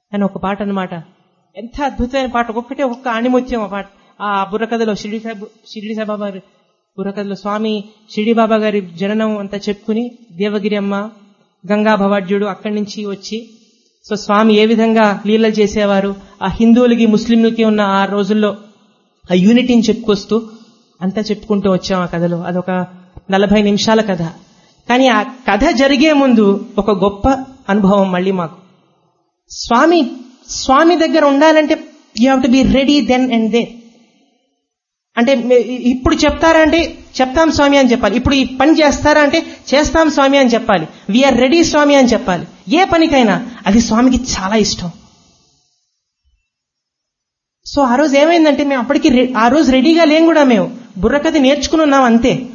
అని ఒక పాట అన్నమాట ఎంత అద్భుతమైన పాట ఒక్కొక్కటే ఒక్కొక్క ఆణిముత్యం ఆ పాట ఆ బుర్రకథలో షిరిడి సాబ్ షిరిడి సాయిబాబా గారి బుర్రకథలో స్వామి షిరిడి బాబా గారి జననం అంతా చెప్పుకుని దేవగిరి అమ్మ గంగా భవాడ్యుడు అక్కడి నుంచి వచ్చి సో స్వామి ఏ విధంగా లీలలు చేసేవారు ఆ హిందువులకి ముస్లింలకి ఉన్న ఆ రోజుల్లో ఆ యూనిటీని చెప్పుకొస్తూ అంతా చెప్పుకుంటూ వచ్చాం ఆ కథలో అదొక నలభై నిమిషాల కథ కానీ ఆ కథ జరిగే ముందు ఒక గొప్ప అనుభవం మళ్ళీ మాకు స్వామి స్వామి దగ్గర ఉండాలంటే you have to be ready then and they అంటే మే- ఇప్పుడు చెప్తారా అంటే చెప్తాం స్వామి అని చెప్పాలి ఇప్పుడు ఈ పని చేస్తారా అంటే చేస్తాం స్వామి అని చెప్పాలి వీఆర్ రెడీ స్వామి అని చెప్పాలి ఏ పనికైనా అది స్వామికి చాలా ఇష్టం సో ఆ రోజు ఏమైందంటే మేము అప్పటికి రె- ఆ రోజు రెడీగా లేం కూడా మేము బుర్రకథ నేర్చుకుని ఉన్నాం అంతే